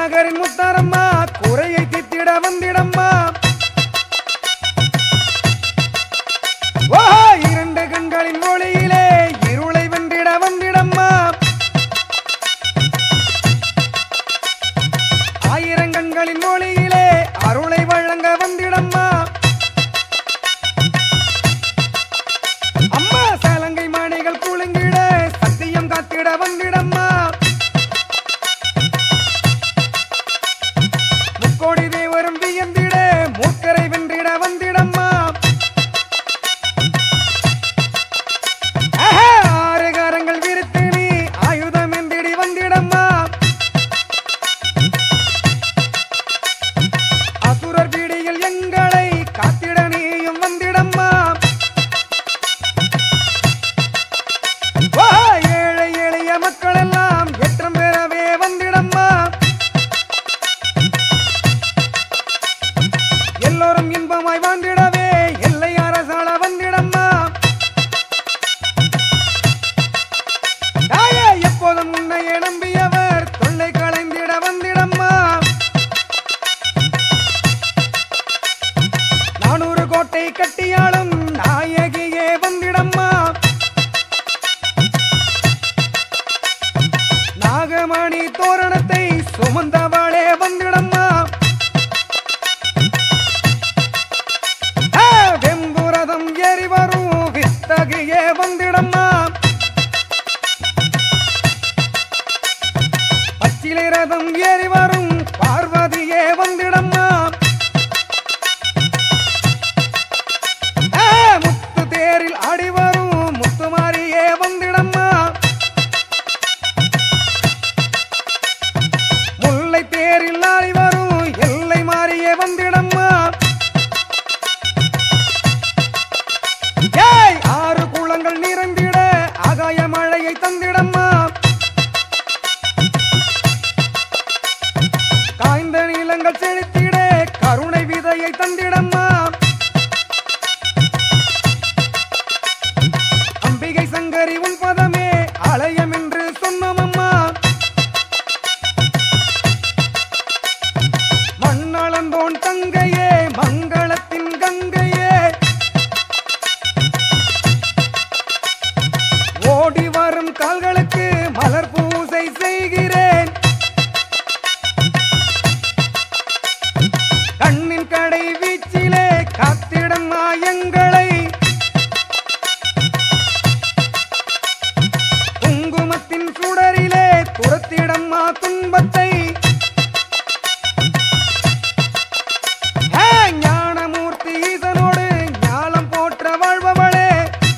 நகரின் முத்தாரம்மா குறையை தித்திட வந்திடம்மா ஓ இரண்டு கண்களின் மொழியிலே இருளை வென்றிட வந்திடம்மா ஆயிரம் கண்களின் மொழியிலே அருளை வழங்க வந்திடம்மா அம்மா சலங்கை மாணிகள் குலுங்கிட சத்தியம் காத்திட வந்திடம்மா முக்கோடி தேவரும் வியந்திட மூக்கரை வென்றிட வந்திடம்மா ஆஹா, ஆறு காரங்கள் விரித்து நீ ஆயுதம் என்றிடி வந்திடம்மா அசுரர் பீடியில் எங்களை காத்திட நீயும் வந்திடம்மா வா, ஏழை எளிய மக்கள் எல்லாம் ஏற்றம் பெறவே வந்திடம்மா எல்லோரும் இன்பமாய் வாழ்ந்திடவே எல்லை அரசாள வந்திடம்மா தாயே எப்போதும் உன்னையே நம்பியவர் தொல்லை களைந்திட வந்திடம்மா நானூறு கோட்டை கட்டியாலும் நாயகியே வந்திடம்மா நாகமணி தோரணத்தை சுமந்தவளே வந்திடம்மா ஆ, வெம்புரதம் ஏறி வரும் வித்தகியே வந்திடம்மா பச்சிலை ரதம் ஏறி வரும் பார்வதியே வந்திடம்மா ஆ, முத்து தேரில் ஆடி வரும் முத்துமாரியே வந்திடம்மா முல்லை தேரில் ஆடி வரும் எல்லை மாறியே வந்திடம்மா ஏய் ஆறு குளங்கள் நிறைந்திட ஆகாய மழையை தந்திடம்மா காய்ந்த நீளங்கள் செழித்திட கருணை விதையை தந்திடம்மா அம்பிகை சங்கரி உன் பதமே அலையம் என்று சொன்னமம்மா மண்ணளந்தோன் தங்கையே மங்களத்தின் கங்கையே ஓடி வரும் கால்களுக்கு மலர் பூசை செய்கிறேன் கண்ணின் கடை வீச்சிலே காத்திடம்மா எங்களை குங்குமத்தின் சுடரிலே துரத்திடம்மா துன்பத்தை ஹே, ஞானமூர்த்தி ஈசனோடு ஞாலம் போற்ற வாழ்பவளே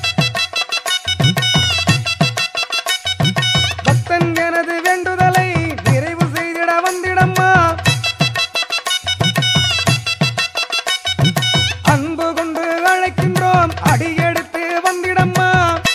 பக்தன் எனது வேண்டுதலை நிறைவு செய்திட வந்திடம்மா அன்பு கொண்டு அழைக்கின்றோம் அடியெடுத்து வந்திடம்மா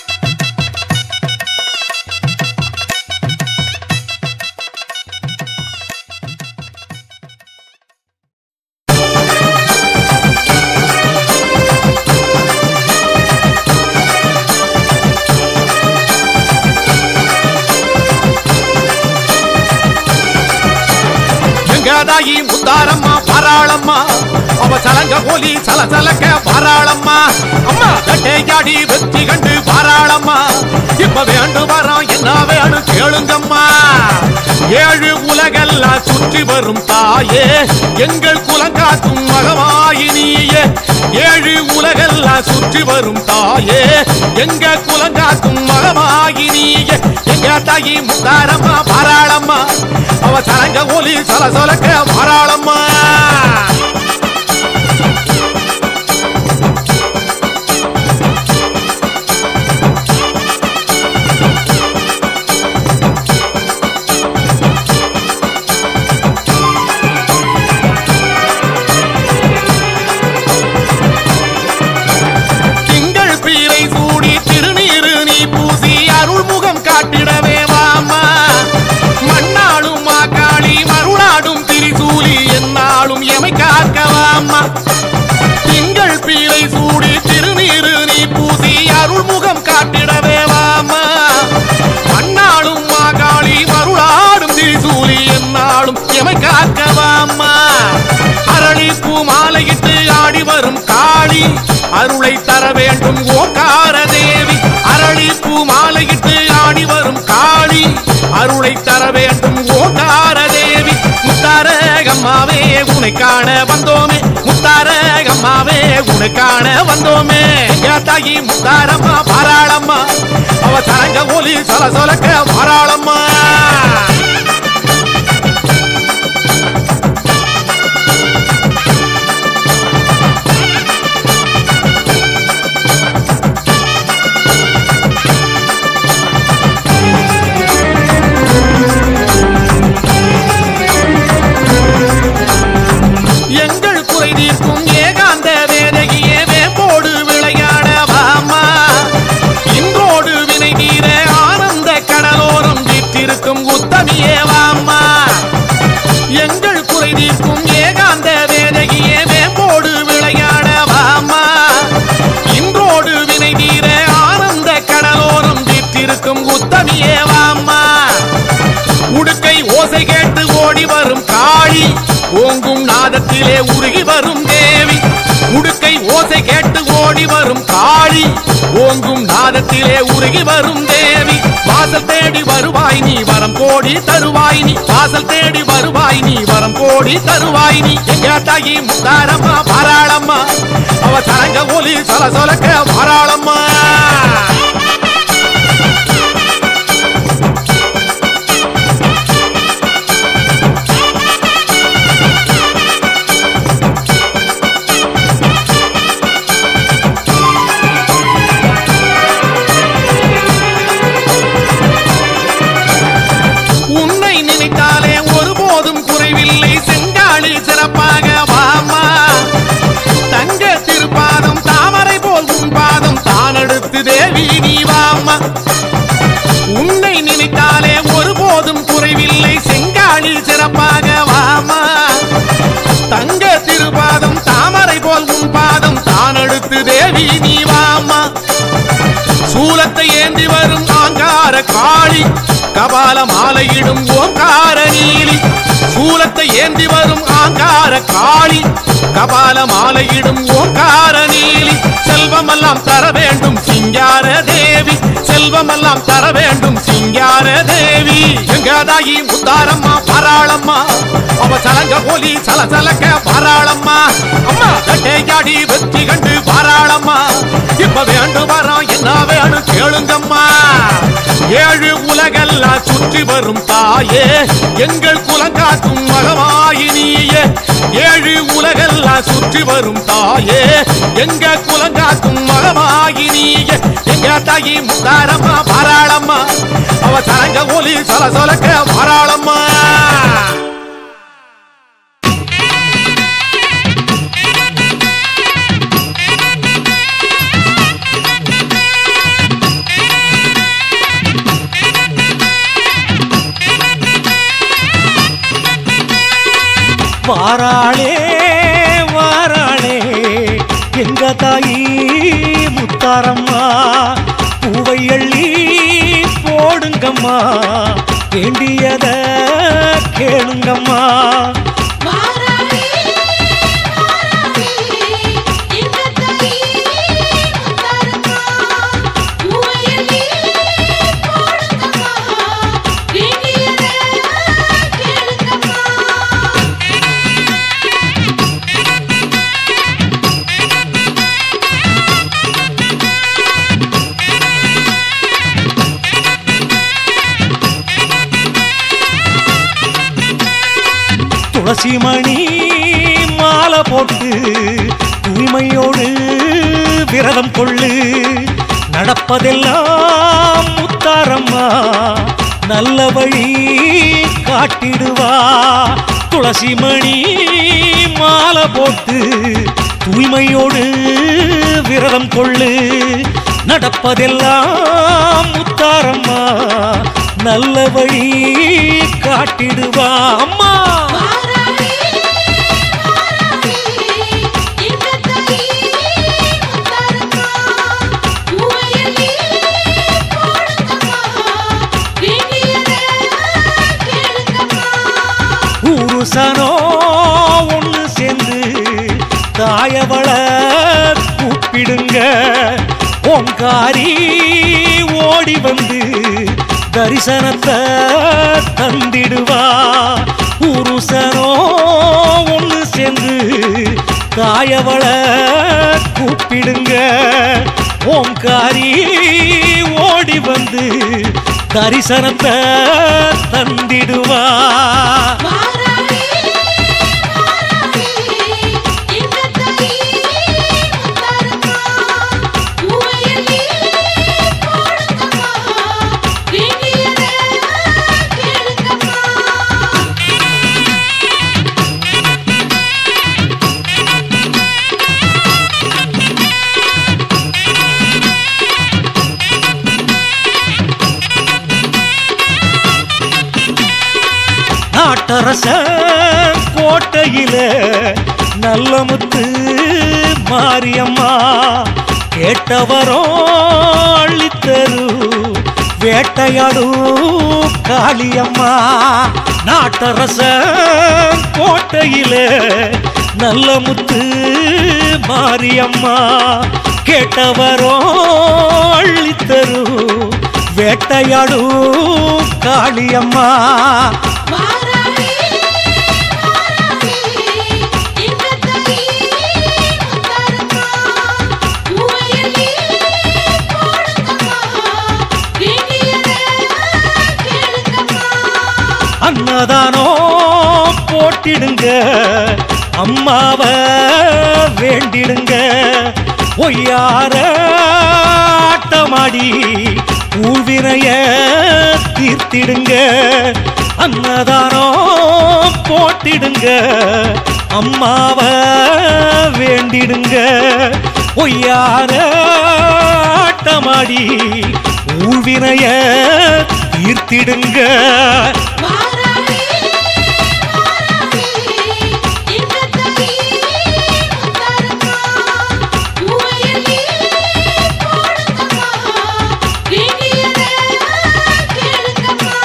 எங்கதாயி முத்தாரம்மா பாராளம்மா அவ சலங்க போலி சல சலக்க பாராளம்மா அம்மா கட்டையாடி வெற்றி கண்டு பாராளம்மா இப்ப வேண்டு வரோம் என்ன வேணும் கேளுங்கம்மா ஏழு உலகெல்லாம் சுற்றி வரும் தாயே எங்கள் குலங்காட்டும் மகமாயினியே ஏழு உலகெல்லாம் சுற்றி வரும் தாயே எங்க குலங்காட்டும் மகமாயினியே எங்க தாயி முத்தாரம்மா பாராளம்மா அவ சலங்க ஒலி சல சலக்க பாராளம்மா திங்கள் பீரை சூடி திருநீரு நீ பூசி அருள்முகம் காட்டிடவே வாமா மண்ணாளும் மாக்காளி மருளாடும் திரிசூலி என்னாலும் எமை காக்க வரும் காளி அருளை தர வேண்டும் ஓங்கார தேவி அரளி பூ மாலையிட்டு ஆடி வரும் காளி அருளை தர வேண்டும் ஓங்கார தேவி முத்தார அம்மாவே உன்னை காண வந்தோமே முத்தார அம்மாவே உன்னை காண வந்தோமே தாயி முத்தாரம்மா பாராளம்மா அவ சரங்க ஒலி சொல சொலக்க பாராளம்மா எங்கள் குறை தீர்க்கும் ஏகாந்த வேதகியே வேம்போடு விளையாட வாமா இன்றோடு வினை தீர ஆனந்த கடலோரம் வீற்றிருக்கும் உத்தமியே வாமா எங்கள் குறை தீர்க்கும் ஏகாந்த வேதகியே வேம்போடு விளையாட வாமா இன்றோடு வினை தீர ஆனந்த கடலோரம் வீற்றிருக்கும் உத்தமியே வாமா உடுக்கை ஓசை கேட்டு ஓடி வரும் காளி ஓங்கும் நாதத்திலே உருகி வரும் தேவி உடுக்கை ஓசை கேட்டு ஓடி வரும் காளி ஓங்கும் நாதத்திலே உருகி வரும் தேவி வாசல் தேடி வருவாய் நீ வரம் கோடி தருவாய் நீ வாசல் தேடி வருவாய் நீ வரம் கோடி தருவாய் நீ எங்க தாயி முத்தாரம்மா பாராளம்மா அவ சரங்க ஒலி சொல சொலக்க பாராளம்மா உன்னை நினைத்தாலே ஒருபோதும் குறைவில்லை செங்காளி சிறப்பாக வாமா தங்க திருப்பாதம் தாமரை போல் உன் பாதம் தானெடுத்து தேவி நீ வாமா உன்னை நினைத்தாலே ஒருபோதும் குறைவில்லை செங்காளி சிறப்பாக வாமா தங்க திருப்பாதம் தாமரை போல் உன் பாதம் தானெடுத்து தேவி நீ வாமா சூலத்தை ஏந்தி வரும் ஆங்கார காளி கபால மாலையிடும் ஓங்கார நீலி சூலத்தை ஏந்தி வரும் ஆங்கார காளி கபால மாலையிடும் ஓங்கார நீலி செல்வமெல்லாம் தர வேண்டும் சிங்கார தேவி செல்வமெல்லாம் தர வேண்டும் சிங்கார தேவி எங்காதாயி முத்தாரம்மா பாராளம்மா அவ சலங்க போலி சல சலக்க பாராளம்மா அம்மா தட்டையாடி வெற்றி கண்டு பாராளம்மா இப்ப வேண்டும் வரோம் என்ன வேணும் கேளுங்கம்மா ஏழு உலகெல்லாம் சுற்றி வரும் தாயே எங்கள் குலங்காக்கும் மகமாயினியே ஏழு உலகெல்லாம் சுற்றி வரும் தாயே எங்க குலங்காக்கும் மகமாயினியே எங்க தாயி முத்தாரம்மா பாராளம்மா அவ சரங்க ஒலி சொல சொலக்க பாராளம்மா வாராளே வாராளே எங்க தாயி முத்தாரம்மா பூவை அள்ளி போடுங்கம்மா வேண்டியத கேளுங்கம்மா வாராளே வாராளே எங்க தாயி முத்தாரம்மா பூவையல்லி போடுங்கம்மா வேண்டியத கேளுங்கம்மா துளசி மணி மாலை போட்டு தூய்மையோடு விரதம் கொள்ளு நடப்பதெல்லாம் முத்தாரம்மா நல்ல வழி காட்டிடுவா துளசி மணி மாலை போட்டு தூய்மையோடு விரதம் கொள்ளு நடப்பதெல்லாம் முத்தாரம்மா நல்ல வழி காட்டிடுவா அம்மா வாராளே வாராளே எங்க தாயி முத்தாரம்மா பூவையல்லி போடுங்கம்மா வேண்டியத கேளுங்கம்மா ஊரு சனோ ஒண்ணு சேர்ந்து தாயவள கூப்பிடுங்க ஓங்காரி ஓடி வந்து தரிசனத்தை தந்திடுவா உருசனோ ஒன்று சேர்ந்து தாயவள கூப்பிடுங்க ஓங்காரி ஓடி வந்து தரிசனத்தை தந்திடுவா வாராளி வாராளி இந்த தாயி முத்தாரம்மா பூவையல்லி போடுங்கம்மா வேண்டியதை கேளுங்கம்மா நாட்டரச கோட்டையில நல்ல முத்து மாரியம்மா கேட்டவரோ அள்ளித்தரு வேட்டையாடு காளியம்மா நாட்டரச கோட்டையில நல்ல முத்து மாரியம்மா கேட்டவரோ அள்ளித்தரு வேட்டையாடு காளியம்மா வாராளி வாராளி இந்த தாயி முத்தாரம்மா பூவையல்லி போடுங்கம்மா வேண்டியதை கேளுங்கம்மா அன்னதானோ போட்டிடுங்க அம்மாவ வேண்டிடுங்க ஒய்யார ஆட்டமாடி ஊழ்வினைய தீர்த்திடுங்க அன்னதானோ போட்டிடுங்க அம்மாவ வேண்டிடுங்க ஒய்யார ஆட்டமாடி ஊழ்வினைய தீர்த்திடுங்க வாராளி வாராளி இந்த தாயி முத்தாரம்மா பூவையல்லி போடுங்கம்மா வேண்டியதை கேளுங்கம்மா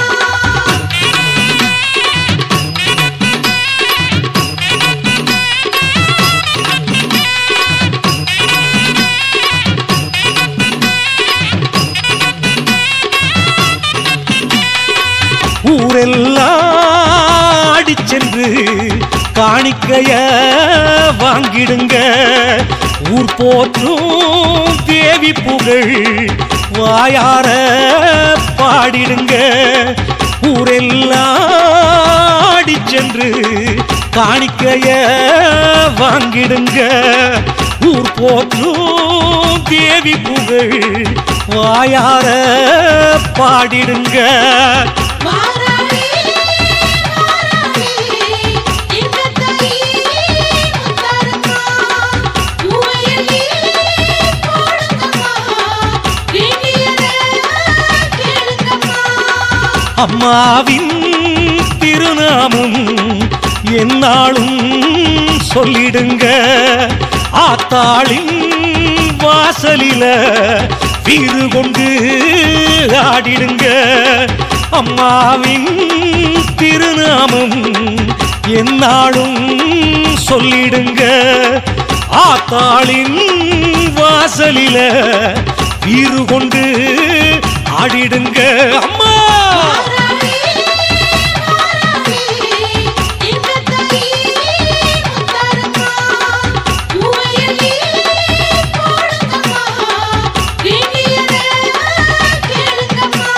ஊரெல்லாம் அடிச்சென்று காணிக்கைய வாங்கிடுங்க ஊர் போற்றும் தேவி புகழ் வாயார பாடிடுங்க ஊரெல்லாம் அடிச்சென்று காணிக்கைய வாங்கிடுங்க ஊர் போற்றும் தேவி புகழ் வாயார பாடிடுங்க வாராளி வாராளி இந்த தாயி முத்தாரம்மா பூவையல்லி போடுங்கம்மா வேண்டியதை கேளுங்கம்மா அம்மாவின் திருநாமம் என்னாலும் சொல்லிடுங்க ஆத்தாளின் வாசலில வீறு கொண்டு ஆடிடுங்க அம்மாவின் திருநாமம் என்னாலும் சொல்லிடுங்க ஆத்தாளின் வாசலில வீறு கொண்டு ஆடிடுங்க அம்மா வாராளி வாராளி இந்த தாயி முத்தாரம்மா பூவையல்லி போடுங்கம்மா வேண்டியதை கேளுங்கம்மா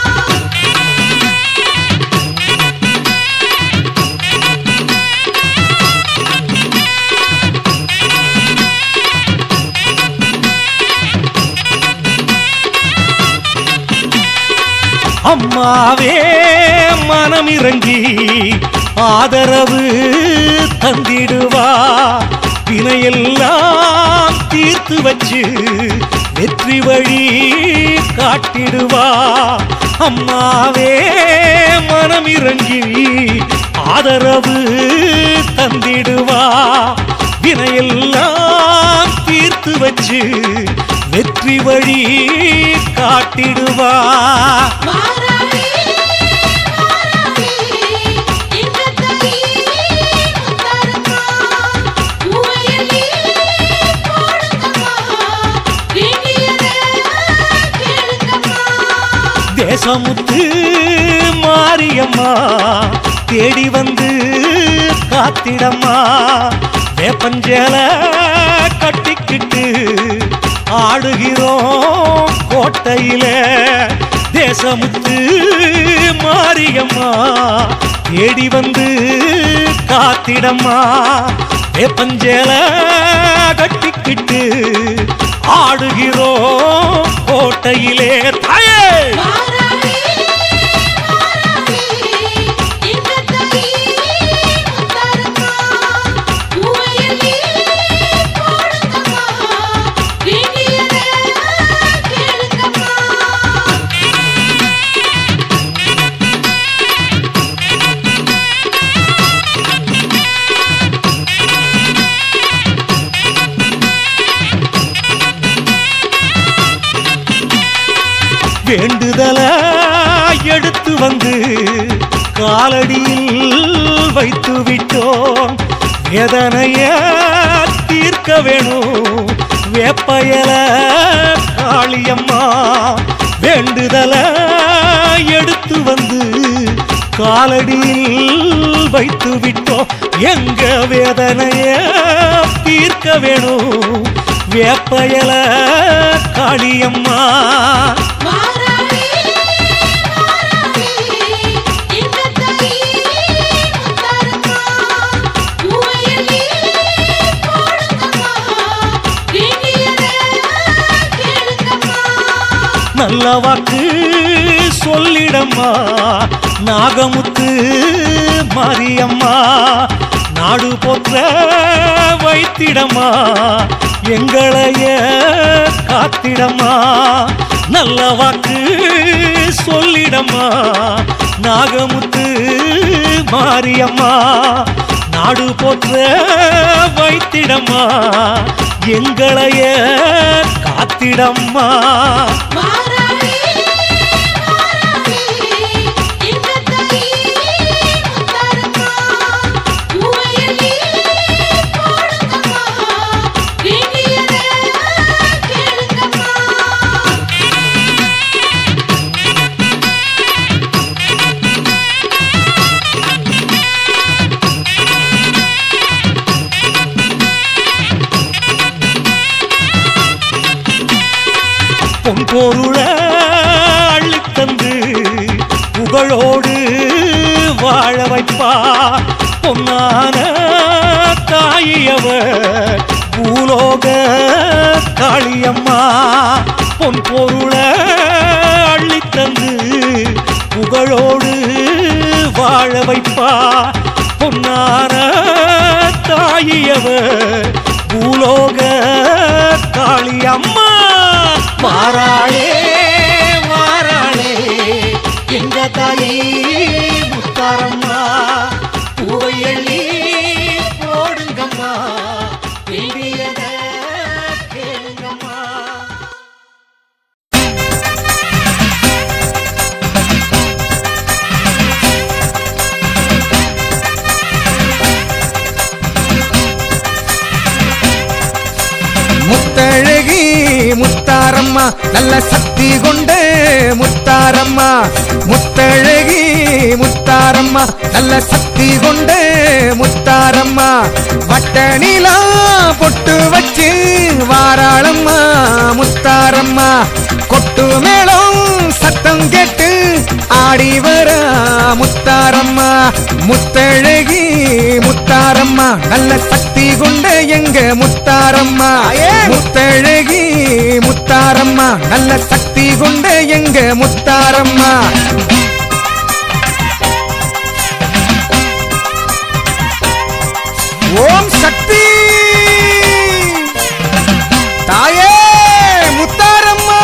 அம்மாவே மனம் இறங்கி ஆதரவு தந்திடுவா வினையெல்லாம் தீர்த்து வச்சு வெற்றி வழி காட்டிடுவா அம்மாவே மனம் இறங்கி ஆதரவு தந்திடுவா வினையெல்லாம் தீர்த்து வச்சு வெற்றி வழி காட்டிடுவா வாராளி வாராளி இந்த தாயி முத்தாரம்மா பூவையல்லி தேசமுத்து மாரியம்மா தேடி வந்து காத்திடம்மா வேப்பஞ்சேல கட்டிக்கிட்டு ஆடுகிறோம் கோட்டையில தேசமுத்து மாரியம்மா தேடி வந்து காத்திடம்மா வேப்பஞ்சேல கட்டிக்கிட்டு ஆடுகிறோம் கோட்டையிலே தாயே வாராளி வாராளி எங்க தாயி முத்தாரம்மா பூவையல்லி போடுங்கம்மா வேண்டியதை கேளுங்கம்மா வேண்டுதல எடுத்து வந்து காலடியில் வைத்து விட்டோம் வேதனைய தீர்க்க வேணும் வேப்பயல காளியம்மா வேண்டுதல எடுத்து வந்து காலடியில் வைத்து விட்டோம் எங்க வேதனைய தீர்க்க வேணும் வேப்பயல காளியம்மா வாராளி வாராளி எங்க தாயி முத்தாரம்மா பூவையல்லி போடுங்கம்மா வேண்டியதை கேளுங்கம்மா நல்ல வாக்கு சொல்லிடம்மா நாகமுத்து மாரியம்மா நாடு போற்ற வைத்திடம்மா எங்களைய காத்திடம்மா நல்ல வாக்கு சொல்லிடம்மா நாகமுத்து மாரியம்மா நாடு போற்ற வைத்திடம்மா எங்களைய காத்திடம்மா வாராளி வாராளி எங்க தாயி முத்தாரம்மா பூவையல்லி போடுங்கம்மா வேண்டியதை கேளுங்கம்மா பொன் பொருள அள்ளித்தந்து புகழோடு வாழ வைப்பா பொன்னான தாயியவ பூலோக காளியம்மா பொன் பொருள அள்ளித்தந்து புகழோடு வாழ வைப்பா பொன்னான தாயியவ பூலோக காளியம்மா மாறாளே மாறாளே எங்க தாயி முத்தாரம்மா பூவையள்ளி போடுங்கம்மா வேண்டியத கேளுங்கம்மா முத்தழகி முத்தாரம்மா நல்ல சக்தி கொண்ட முத்தாரம்மா முத்தழகி முத்தாரம்மா நல்ல சக்தி கொண்ட முத்தாரம்மா வட்ட நிலா பொட்டு வச்சு வாராளம்மா முத்தாரம்மா கொட்டு மேளம் சத்தம் கேட்டு ஆடி வர முத்தாரம்மா முத்தழகி முத்தாரம்மா நல்ல சக்தி கொண்ட எங்க முத்தாரம்மா முத்தழகி முத்தாரம்மா நல்ல சக்தி கொண்ட எங்க முத்தாரம்மா ஓம் சக்தி தாயே முத்தாரம்மா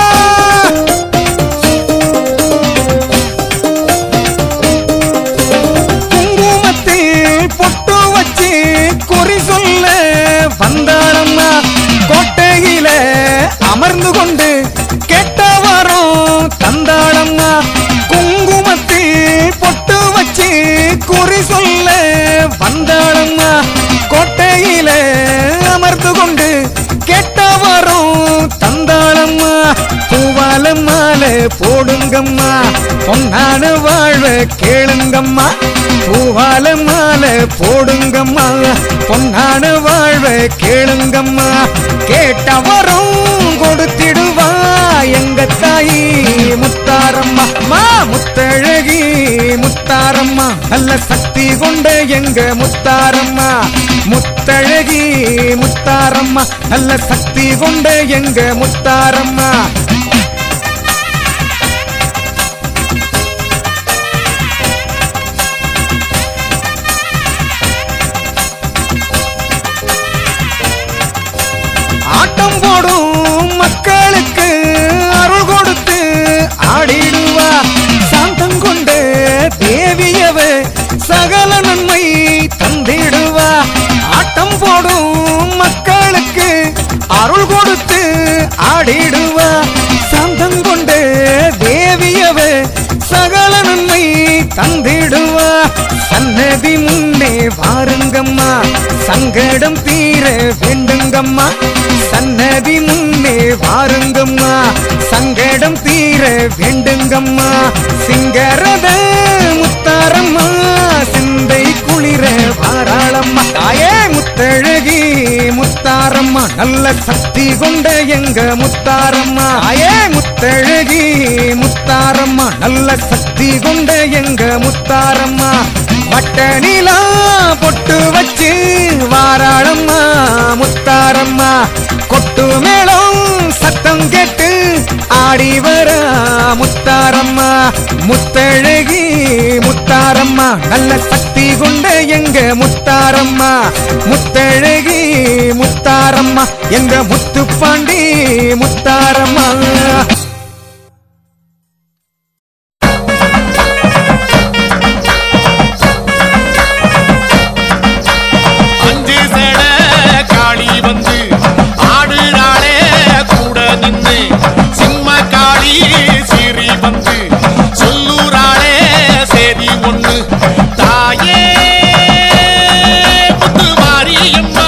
குங்குமத்தில் பொட்டு வச்சு குறி சொல்ல வந்தாளம்மா கோட்டையில அமர்ந்து கொண்டு கெட்ட வரம் தந்தாளம்மா குங்கும கேளுங்கம்மா பூவால மாலை போடுங்கம்மா பொன்னான வாழ்வ கேளுங்கம்மா கேட்டவரும் கொடுத்திடுவா எங்க தாயி முத்தாரம்மா மா முத்தழகி முத்தாரம்மா நல்ல சக்தி கொண்ட எங்க முத்தாரம்மா முத்தழகி முத்தாரம்மா நல்ல சக்தி கொண்ட எங்க முத்தாரம்மா ஆட்டம் போடும் மக்களுக்கு அருள் கொடுத்து ஆடிடுவா சாந்தம் கொண்ட தேவியவ சகல நன்மை தந்திடுவா ஆட்டம் போடும் மக்களுக்கு அருள் கொடுத்து ஆடிடுவா சாந்தம் கொண்ட தேவியவ சகல நன்மை தந்திடுவா சன்னதி முன்னே வாருங்கம்மா சங்கடம் தீர வேண்டுங்கம்மா சன்னதி முன்னே வாருங்கம்மா சங்கடம் தீர வேண்டுங்கம்மா சிங்கரத முத்தாரம்மா சிந்தை குளிர வாராளம்மா தாயே முத்தழகி முத்தாரம்மா நல்ல சக்தி கொண்ட எங்க முத்தாரம்மா தாயே முத்தழகி முத்தாரம்மா நல்ல சக்தி கொண்ட எங்க முத்தாரம்மா வட்ட நிலா பொட்டு வச்சு வாராளம்மா முத்தாரம்மா கொட்டு மேளம் சத்தம் கேட்டு ஆடி வர முத்தாரம்மா முத்தழகி முத்தாரம்மா நல்ல சக்தி கொண்ட எங்க முத்தாரம்மா முத்தழகி முத்தாரம்மா எங்க முத்துப்பாண்டி முத்தாரம்மா அஞ்சு சேட காளி வந்து ஆடுறாளே கூட நின்று சிம்ம காளி சீறி வந்து சொல்லுறாளே சேதி ஒண்ணு தாயே முத்து மாரியம்மா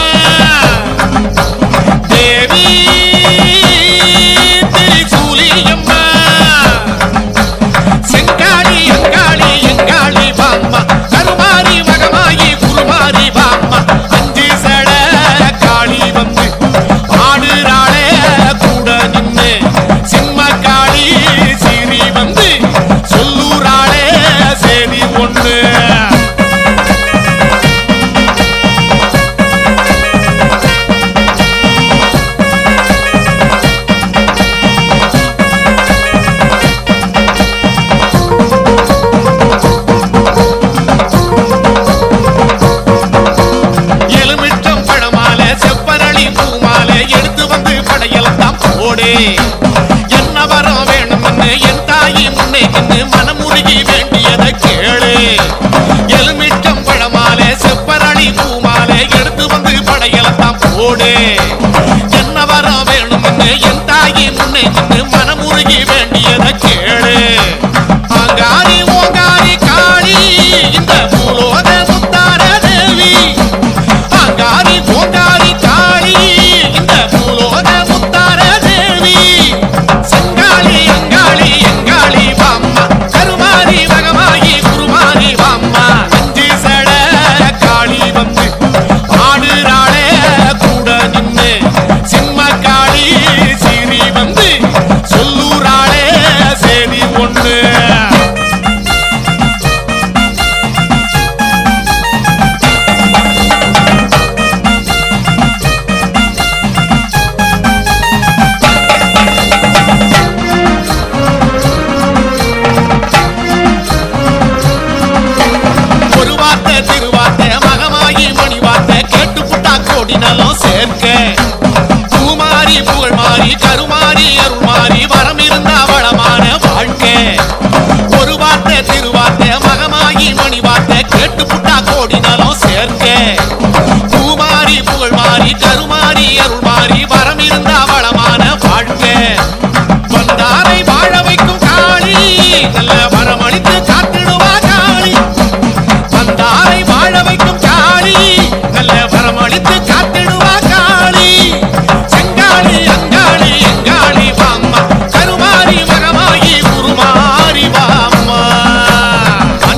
தேவி திரிசூலியம்மா செங்காளி எங்காளி எங்காளி பாம்மா கருமாரி மகமாயி குருமாரி பாம்மா அஞ்சு சட காளி வந்து ஆடுறாளே கூட நின்னு சிம்ம காளி சீறி வந்து சொல்லுறாளே சேதி ஒண்ணு எலுமிச்சம் பழமால செப்பரளி பூமால எடுத்து வந்து படையலாம் போடே என்ன வரம் வேணும்னு என் தாயி முன்னே நின்று மனமுருகி வேண்டியதை கேளு எலுமிச்சம் பழமால செப்பரளி பூமால எடுத்து வந்து படையலாம் போடு என்ன வரம் வேணும்னு என் தாயி முன்னே நின்று மனமுருகி வேண்டியதை கேளு அங்காரி ஓங்காரி காளி இந்த பூலோக முத்தார தேவி அங்காரி ஓங்காரி காளி இந்த பூலோக முத்தார தேவி செங்காளி அங்காளி எங்காளி வாம்மா கருமாரி மகமாயி குருமாரி வாம்மா அஞ்சு சட காளி வந்து ஆடுறாளே கூட நின்னு சிம்ம காளி சீறி வந்து சொல்லுறாளே சேதி ஒண்ணு ஒரு வார்த்தை திருவார்த்தை மகமாயி மணி வார்த்தை கேட்டு புட்டா கோடி நலம் சேர்க்க பூமாரி புகழ் மாறி கருமாறி அருள் மாறி வரம் இருந்தா வளமான வாழ்க்கை ஒரு வார்த்தை திருவார்த்தை மகமாயி மணி வார்த்தை கேட்டு புட்டா கோடி நலம் சேர்க்க பூமாரி புகழ் மாறி கருமாறி அருள் மாறி வரம் இருந்தா வளமான வாழ்க்கை வந்தாரை வாழ வைக்கும் காளி நல்ல வரமளித்து காத்திடுவா காளி வந்தாரை வாழ வைக்கும் காளி நல்ல வரமளித்து காத்திடுவா காளி செங்காளி அங்காளி எங்காளி வாம்மா கருமாரி மகமாயி குருமாரி வாம்மா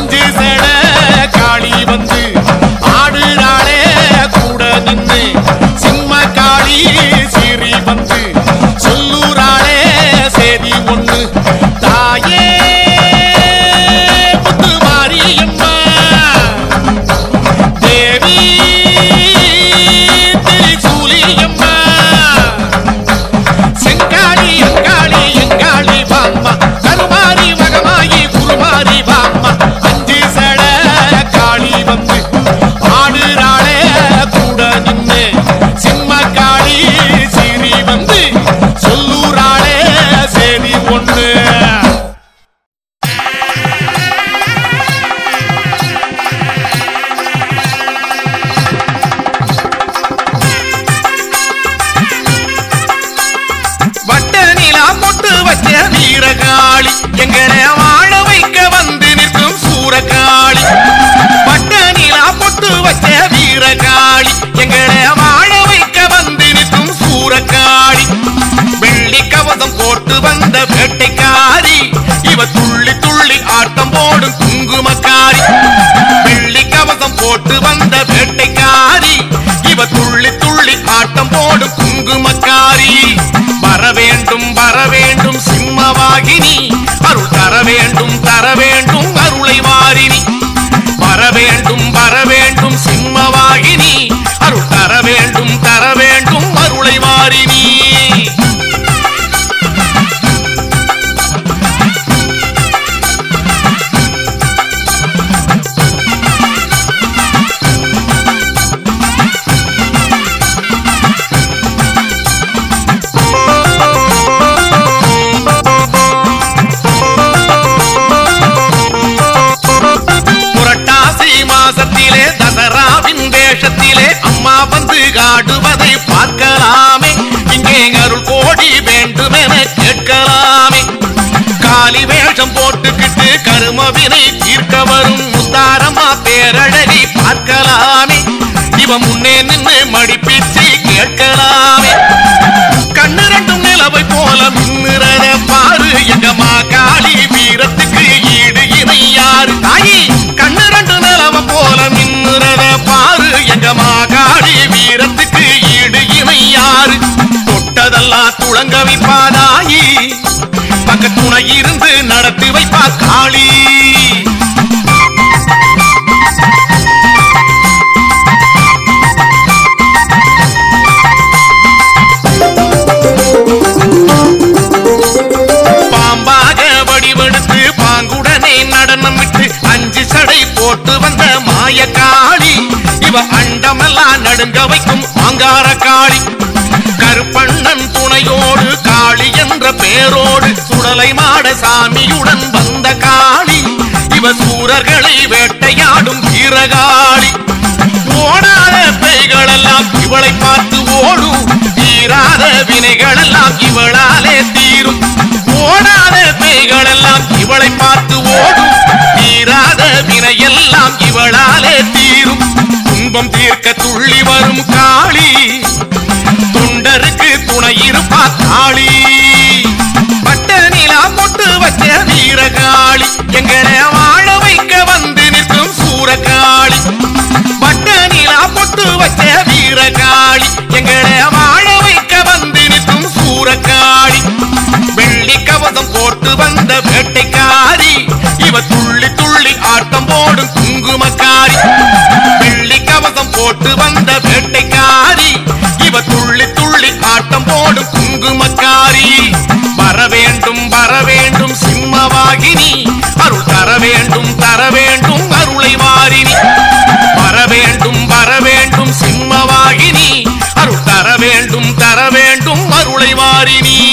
வேஷம் போட்டுக்கிட்டு கருமவினை தீர்க்க வரும் முத்தாரம்மா பேரழகி பார்க்கலாமே இவ முன்னே நின்னு மடிப்பிச்சு கேட்கலாமே கண்ணு ரெண்டும் நிலவை போல மின்னுறத பாரு எங்க காளி வீரத்துக்கு ஈடு இணை யாரு தாயி கண்ணு ரெண்டு நிலவை போல மின்னுறத பாரு எங்க காளி வீரத்துக்கு ஈடு இணை யாரு தொட்டதெல்லாம் துளங்க வைப்பாதாயி பக்க துணை இருந்து நடத்தி வைப்பா காளி பாம்பாக வடிவெடுத்து பாங்குடனே நடனம் விட்டு அஞ்சு சடை போட்டு வந்த மாய காளி இவ அண்டமெல்லாம் நடுங்க வைக்கும் ஆங்கார காளி கருப்பண்ணன் துணையோடு காளி என்ற பேரோடு சுடலை மாட சாமியுடன் வந்த காளி இவ சூரர்களை வேட்டையாடும் வீரகாளி ஓடாத பேய்களெல்லாம் இவளை பார்த்து ஓடும் தீராத வினைகளெல்லாம் இவளாலே தீரும் ஓடாத பேய்களெல்லாம் இவளை பார்த்து ஓடும் தீராத வினையெல்லாம் இவளாலே தீரும் துன்பம் தீர்க்க துள்ளி வரும் காளி தொண்டருக்கு துணை இருப்பா காளி பட்ட நிலா பொட்டு வச்ச வீரகாளி எங்களை வாழ வைக்க வந்து நிற்கும் சூரகாளி பட்ட நிலா பொட்டு வச்ச வீரகாளி எங்களை வாழ வைக்க வந்து நிற்கும் சூரகாளி வெள்ளி கவசம் போட்டு வந்த வேட்டைக்காரி இவ துள்ளி துள்ளி ஆட்டம் போடும் குங்குமக்காரி வெள்ளி கவசம் போட்டு வந்த வேட்டைக்காரி இவ துள்ளி துள்ளி ஆட்டம் போடும் குங்குமக்காரி வர வேண்டும் வர வேண்டும் சிம்மவாகினி அருள் தர வேண்டும் தர வேண்டும் அருளை வாரினி வர வேண்டும் வர வேண்டும் சிம்மவாகினி அருள் தர வேண்டும் தர வேண்டும் அருளை வாரினி